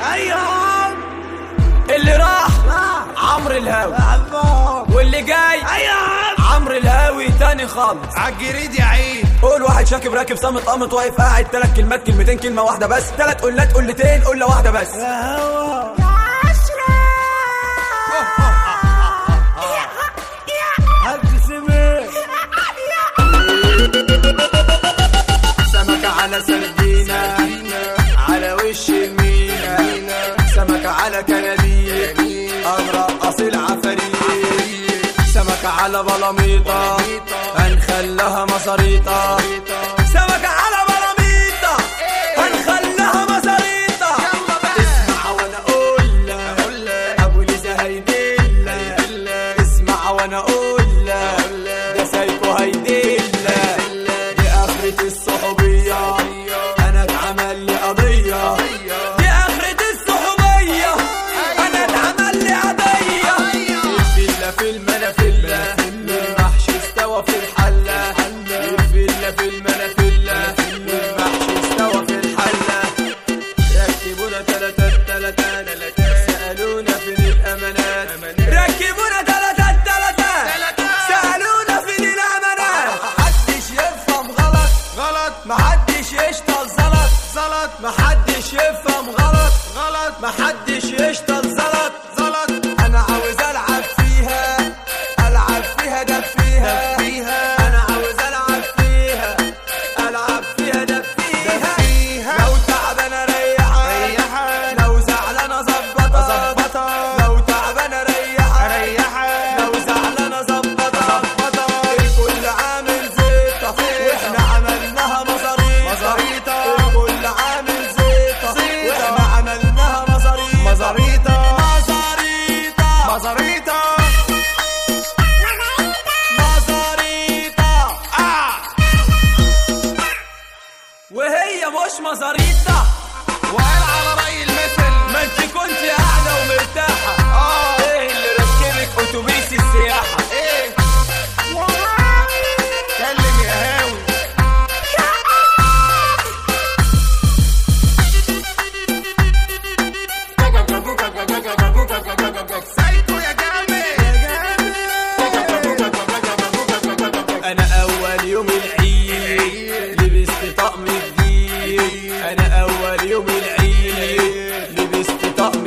ايوه اللي راح راح. عمرو الهاوي عمو واللي جاي ايوه عمرو الهاوي تاني خالص عالجريد يا عيد قول واحد شاكب راكب صامت قامت واقف قاعد تلات كلمات كلمتين كلمة واحدة بس تلات قلات قلتين قلة واحدة بس يا هوا هتسمع سمكة على سردينة على وش المينا سمكة على كناديل أغرق العفاريت سمكة على بلاميطة هنخلها مصاريطة سمكة على بلاميطة هنخلها مصاريطة اسمع وانا اقول لك ابو ليزا هيدل اسمع وانا اقول لك ده سايكو هيدل دي اخرة الصحوبية انا اتعمل لي قضية دي اخرة الصحوبية انا اتعمل لي قضية الفيلا في المنافلة المحشي استوى في الحلة الفيلا في المنافلة المحشي استوى في الحلة ركبونا تلاتة تلاتة سألونا فين الأمانات ركبونا تلاتة تلاتة سألونا فين الأمانات محدش يفهم غلط غلط محدش يشتغل زلط زلط محدش يفهم غلط غلط محدش يشتغل زلط زلط أنا عاوز ألعب فيها ألعب فيها ده فيها فيها. أنا عاوز ألعب فيها ألعب فيها ده فيها فيها. لو تعبان أريحك ريحك لو زعلان أظبطك أظبطك. لو تعبان أريحك ريحك لو زعلان أظبطك الكل عامل زيطة وإحنا عملناها مصاريطة مصاريطة. الكل عامل زيطة زيطة. وإحنا عملناها مصاريطة مزاريطة مصاريطة مزاريطة مصاريطة آه وهي مش مصاريطة وقال على رأي المثل ما انت كنت قاعدة ومرتاحة آه. ايه اللي ركبك اتوبيس السياحة ايه كلم يا هاوي سايكو يا جامد انا اول يوم العيد لبست طقم جديد انا اول يوم العيد لبست طقم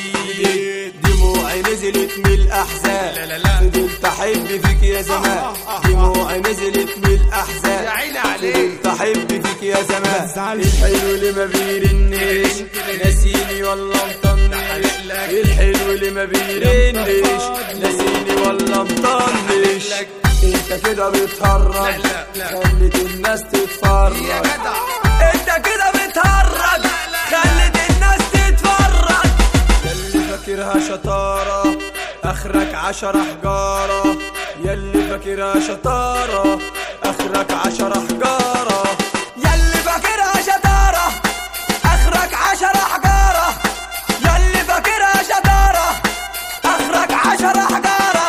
جديد دموعي نزلت من الاحزان لا لا لا. فضلت احب فيك يا زمان دموعي نزلت من الاحزان يا عيني عليك. فضلت احب فيك يا زمان تزعلش. الحلو اللي ما بيرنش ناسيني ولا مطنش الحلو اللي ما بيرنش ناسيني ولا مطنش انت كده بتهرج لا، لا، لا. خلت الناس تتفرج يا جدع انت كده بتهرج خلت الناس تتفرج ياللي فاكرها شطارة اخرك عشرة حجارة ياللي فاكرها شطارة اخرك عشرة حجارة ياللي فاكرها شطارة اخرك عشرة حجارة ياللي فاكرها شطارة اخرك عشرة حجارة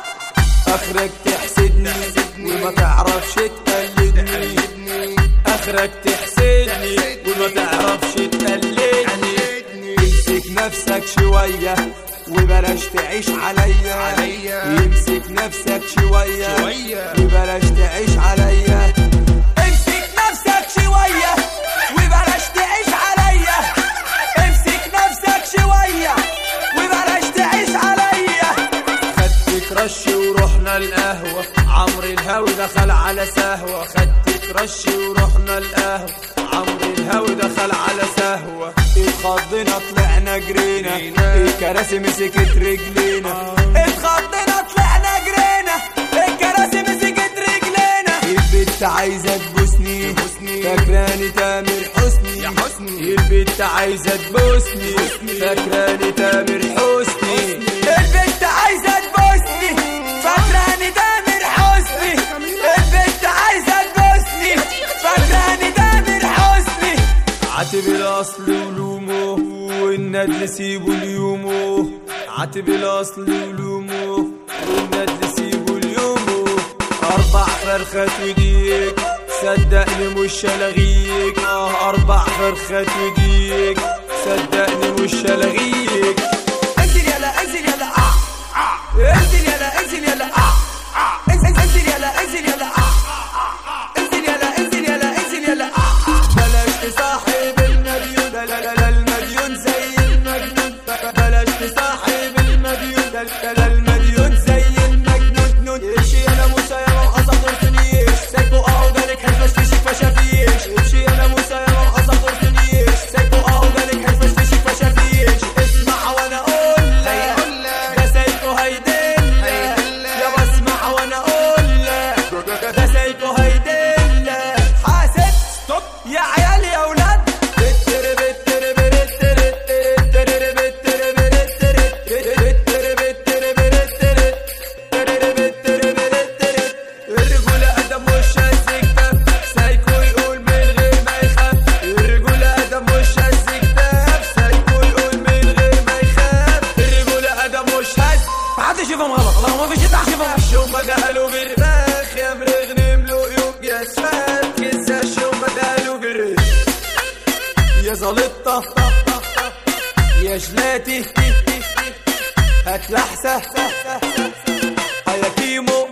اخرك تحسدني وما تعرفش تقلدني اخرك تحسدني وما تعرفش تقلدني امسك نفسك شوية وبلاش تعيش عليا عليا. امسك نفسك شوية شوية. وبلاش تعيش عليا امسك نفسك شوية وبلاش تعيش عليا امسك نفسك شوية وبلاش تعيش عليا خدت كرش ورحنا القهوة عمرو الهاوي دخل على سهوة خدت كرش ورحنا القهوة عمرو الهاوي دخل على سهوة اتخضينا طلعنا جرينا الكراسي مسكت رجلينا اتخضينا طلعنا جرينا الكراسي مسكت رجلينا البت عايزة تبوسني فاكراني تامر حسني يا حسني. البت عايزة تبوسني فاكراني تامر حسني البت عايزة تبوسني فاكراني تامر حسني البت عايزة تبوسني فاكراني تامر حسني عاتب الاصل ولومه والندل سيبه ليومه عاتب الاصل ولومه والندل سيبه ليومه اربع فرخات وديك صدقني مش هلغيك اه اربع فرخات وديك صدقني مش هلغيك انزل يلا انزل يلا اه اه انزل يلا انزل يلا اه اه انزل انزل يلا انزل يلا اه اه انزل يلا انزل يلا انزل يلا اه بلاش تصاحب المديون لا لا لا لا المديون زي المجنون بلاش تصاحب المديون لا لا لا المديون زي المجنون نون امشي انا موسى يا وحصل دورتنيش سايبو اهو بالك هيفشفشك فشافيش امشي انا موسى يا وحصل دورتنيش سايبو اهو بالك هيفشفشك فشافيش اسمع وانا اقول لك هيقول لك ده سايكو هيدلك هيدلك. يا بسمع وانا اقول لك ده سايكو هيدلك حاسب ستوب يا عيال يا اولاد الرجولة أدم مش هزكتف سايكو يقول من غير ما يخاف الرجولة أدم مش هزكتف سايكو يقول من غير ما يخاف الرجولة أدم مش هز محدش يفهم غلط الله ما فيش يطلع يفهم شو ما قالوا بالباخ يا مرغ نملو يوم يا سفاك كنسى شو ما قالوا بالرغ يا زلطة يا جلاتي هات لحسة يا كيمو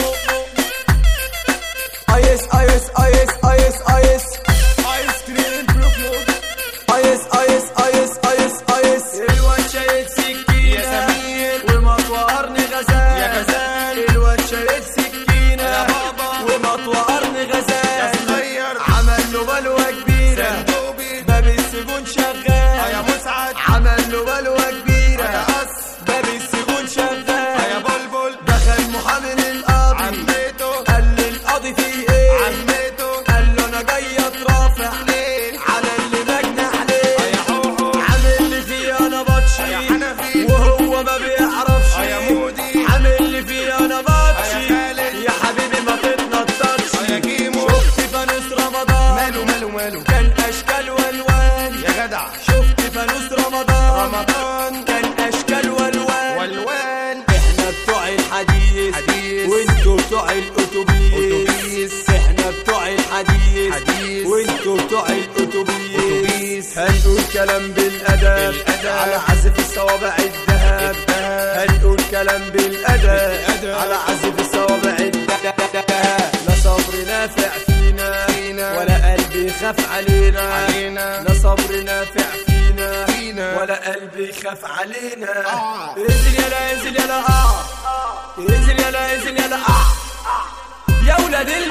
ايس ايس ايس ايس ايس ايس كريم بلو بلو ايس ايس ايس ايس ايس الواد شايل سكينة يا سمير. ومطوارني غزال يا غزال. الواد شايل سكينة يا بابا. ومطوارني غزال يا صغير. عمل له بلوة كبيرة صندوقي باب السجون شغال يا مسعد عمل له بلوة كبيرة يا قص باب السجون شغال يا بلبل دخل محامي للقاضي عميته قال لي القاضي فيه ايه عميته قال له انا جاي اترافع ليه على اللي مجنح عليه يا حوحو عامل لي فيه انا بطشي يا حنفي. وهو ما بيعرفش يا مودي. عامل لي فيه انا بطشي يا خالد. يا حبيبي ما تتنططش يا كيمو. شفت فانوس رمضان ماله ماله ماله كان اشكال والوان يا جدع شفت فانوس رمضان رمضان كان اشكال والوان والوان احنا بتوع الحديث حديث. وانتوا بتوع الاتوبيس أتوبيس. احنا بتوع الحديث حديث. وانتوا بتوع الاتوبيس أتوبيس. هنقول كلام بالادب بالأدب. على عزف الصوابع الذهب الذهب. هنقول كلام بالادب بالأدب. على عزف الصوابع الذهب لا صبر نافع فينا فينا. ولا قلب يخاف علينا علينا. لا صبر نافع فينا فينا. ولا قلب يخاف علينا آه. انزل يلا انزل يلا اه انزل يلا انزل يلا اه يا ولاد ال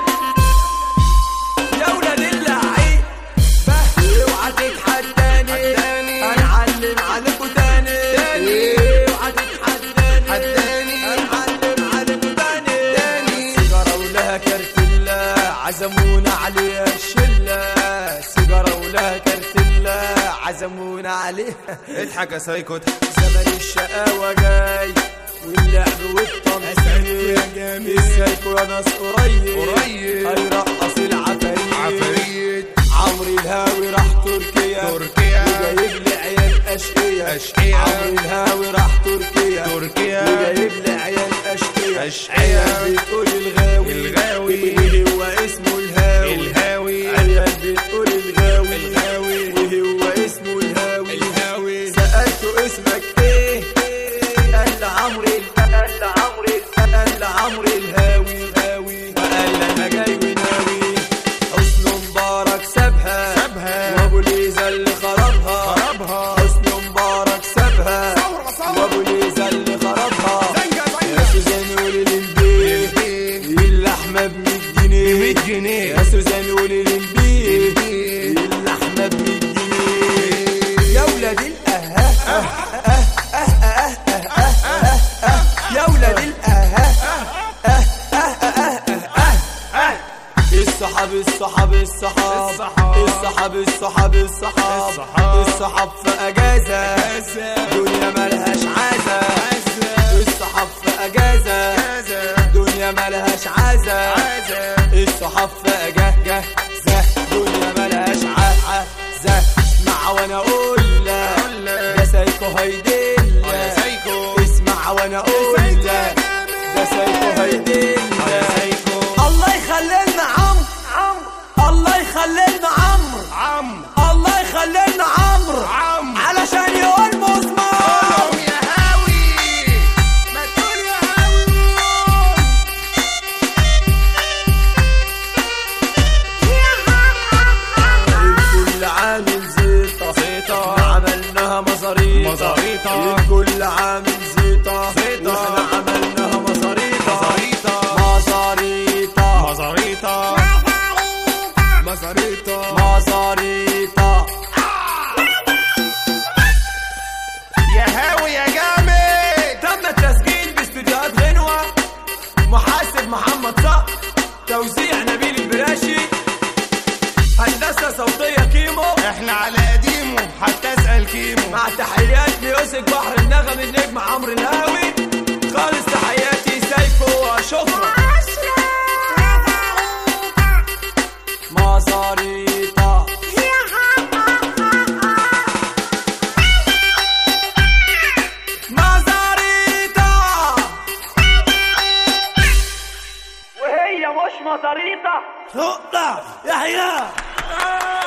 يا ولاد اللعيب اوعى تتحداني حداني. هنعلم عليكوا تاني تاني. اوعى تتحداني حداني. هنعلم عليكوا تاني تاني. سيجارة ولها كرتلة عزمونا عليها الشلة سيجارة ولها كرتلة عزمونا عليها اضحك يا سايكو زمن الشقاوة جاي واللعب والتنطيط يا جميل. السايكو يا ناس قريب قريب. هيرقص العفاريت عفاريت عمرو الهاوي راح تركيا تركيا. وجايب لي عيال اشقية أشقية. عمرو الهاوي راح تركيا تركيا. وجايب لي عيال اشقية أشقية. عيال بتقول الغاوي الغاوي. وهو اسمه الهاوي الهاوي. عيال بتقول الغاوي الغاوي. وهو اسمه الهاوي الهاوي. سألته اسمك ايه قال لي عمرو ال- قال لي عمرو ال- قال لي عمرو الهاوي الهاوي وقال لي انا جاي وناوي حسن مبارك سابها سابها. وابو ليزا اللي خربها خربها. حسن مبارك سابها ثورة، ثورة. وابو ليزا اللي خربها زنجة، زنجة. يا سوزان قولي للبيت اللحمة ب 100 جنيه 100 جنيه. يا سوزان قولي للبيت للبيت. اللحمة ب 100 جنيه يا ولاد الأها يا ولاد الأها الصحاب الصحاب الصحاب الصحاب. الصحاب الصحاب الصحاب الصحاب. الصحاب في أجازة دنيا ملهاش عازة الصحاب في أجازة دنيا ملهاش عازة الصحاب في أجازة دنيا ملهاش عازة اسمع وانا اقول لك ده سايكو هيدل يا سايكو. اسمع وانا اقول سايكو يا لك ده سايكو هيدل يا سايكو. الله يخلينا عمرو الله يخلينا عمرو عم الله يخلينا عمرو عم احنا على قديمه حتى اسأل كيمو مع تحيات ميوزك بحر النغم النجم عمرو الهاوي خالص تحياتي سايكو وشكرا مصاريطة مزاريطة وهي مش مزاريطة نقطة يحيى